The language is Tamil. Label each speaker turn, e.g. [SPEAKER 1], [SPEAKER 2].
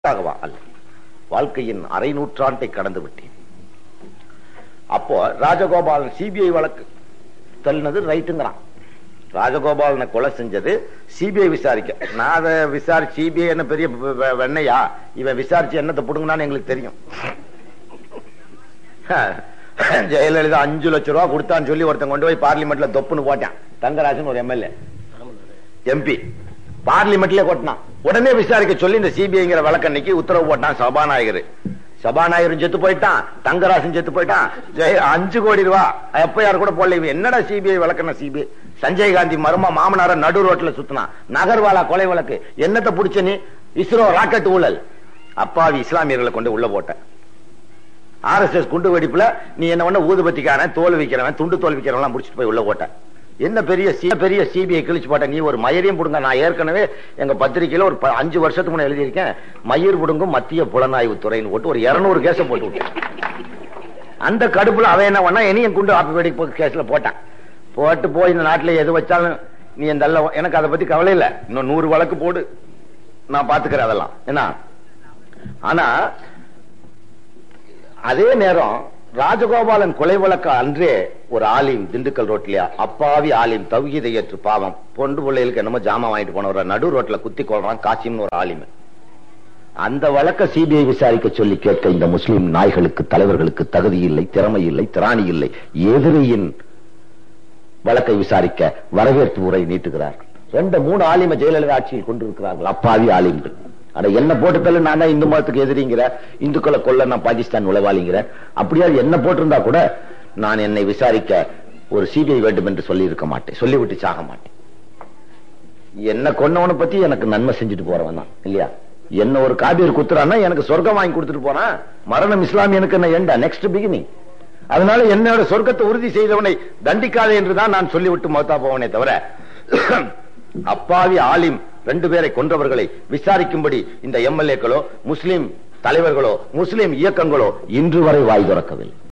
[SPEAKER 1] ஆகவா அல்ல வாழ்க்கையின் அரை நூற்றாண்டை கடந்து விட்டேன் அப்போ ராஜகோபாலன் சிபிஐ வழக்கு தள்ளினது ரைட்டுங்கிறான் ராஜகோபாலனை கொலை செஞ்சது சிபிஐ விசாரிக்க நான் அதை விசாரிச்சு சிபிஐ என்ன பெரிய வெ- வெ- வெண்ணையா இவன் விசாரிச்சு என்னத்தை புடுங்கினான்னு எங்களுக்கு தெரியும் ஜெயலலிதா அஞ்சு லட்சம் ரூபா கொடுத்தான்னு சொல்லி ஒருத்தன் கொண்டு போய் பார்லிமெண்ட்ல தொப்புன்னு போட்டான் தங்கராஜன் ஒரு எம்எல்ஏ எம்பி பார்லிமெண்ட்லயே கொட்டினான் உடனே விசாரிக்க சொல்லி இந்த சிபிஐங்கிற வழக்கன்னைக்கு உத்தரவு போட்டான் சபாநாயகர் சபாநாயகரும் செத்து போயிட்டான் தங்கராசன் செத்து போயிட்டான் ஜெய அஞ்சு கோடி ரூபா எஃப்ஐஆர் கூட போடல இவன் என்னடா சிபிஐ வழக்கன சிபிஐ சஞ்சய் காந்தி மர்மா மாமனார நடு ரோட்ல சுத்தினான் நகர்வாலா கொலை வழக்கு என்னத்தை புடிச்ச நீ இஸ்ரோ ராக்கெட் ஊழல் அப்பாவி இஸ்லாமியர்களை கொண்டு உள்ள போட்ட ஆர்எஸ்எஸ் குண்டு வெடிப்புல நீ என்ன பண்ண ஊதுபத்திக்காரன் தோல் விக்கிறவன் துண்டு தோல் விக்கிறவன் முடிச்சுட்டு போய் உள்ள போட்ட என்ன பெரிய சி- பெரிய சிபிஐ கிழிச்சு போட்ட நீ ஒரு மயிரையும் புடுங்க நான் ஏற்கனவே எங்க பத்திரிக்கையில ஒரு ப- அஞ்சு வருஷத்துக்கு முன்ன எழுதியிருக்கேன் மயிர் புடுங்கும் மத்திய புலனாய்வு துறைன்னு போட்டு ஒரு இருநூறு கேஸ போட்டு விட்டேன் அந்த கடுப்புல அவன் என்ன பண்ணா இனியும் குண்டு ஆப்பு வெடிப்பு கேஸ்ல போட்டான் போட்டு போய் இந்த நாட்டுல எது வச்சாலும் நீ இந்த அல்ல எனக்கு அதை பத்தி கவலை இல்ல இன்னும் நூறு வழக்கு போடு நான் பாத்துக்கிறேன் அதெல்லாம் என்ன ஆனா அதே நேரம் ராஜகோபாலன் கொலை வழக்கு அன்றே ஒரு ஆலிம் திண்டுக்கல் ரோட்லயா அப்பாவி ஆலிம் தௌஹீதை ஏற்று பாவம் பொண்டு பிள்ளைகளுக்கு என்னமோ ஜாமான் வாங்கிட்டு போனவர நடு ரோட்ல குத்தி கொள்றான் காசிம்னு ஒரு ஆலிம் அந்த வழக்க சிபிஐ விசாரிக்க சொல்லி கேட்க இந்த முஸ்லிம் நாய்களுக்கு தலைவர்களுக்கு தகுதி இல்லை திறமை இல்லை திராணி இல்லை எதிரியின் வழக்கை விசாரிக்க வரவேற்பு உரை நீட்டுகிறார்கள் ரெண்டு மூணு ஆலிம ஜெயலலிதா ஆட்சியில் கொண்டிருக்கிறார்கள் அப்பாவி ஆலிம்கள் அட என்ன போட்டு தள்ளு நான் தான் இந்து மதத்துக்கு எதிரிங்கிற இந்துக்களை கொல்ல நான் பாகிஸ்தான் உளவாளிங்கிற அப்படியா என்ன போட்டிருந்தா கூட நான் என்னை விசாரிக்க ஒரு சிபிஐ வேண்டும் என்று சொல்லி இருக்க மாட்டேன் சொல்லிவிட்டு சாக மாட்டேன் என்ன கொன்னவனை பத்தி எனக்கு நன்மை செஞ்சுட்டு போறவன் தான் இல்லையா என்ன ஒரு காபீர் குத்துறான்னா எனக்கு சொர்க்கம் வாங்கி கொடுத்துட்டு போறான் மரணம் இஸ்லாமியனுக்கு என்ன எண்டா நெக்ஸ்ட் பிகினிங் அதனால என்னோட சொர்க்கத்தை உறுதி செய்தவனை தண்டிக்காதே என்றுதான் நான் சொல்லிவிட்டு மௌத்தா போவனே தவிர அப்பாவி ஆலிம் ரெண்டு பேரை கொன்றவர்களை விசாரிக்கும்படி இந்த எம்எல்ஏக்களோ முஸ்லிம் தலைவர்களோ முஸ்லிம் இயக்கங்களோ இன்று வரை வாய் திறக்கவில்லை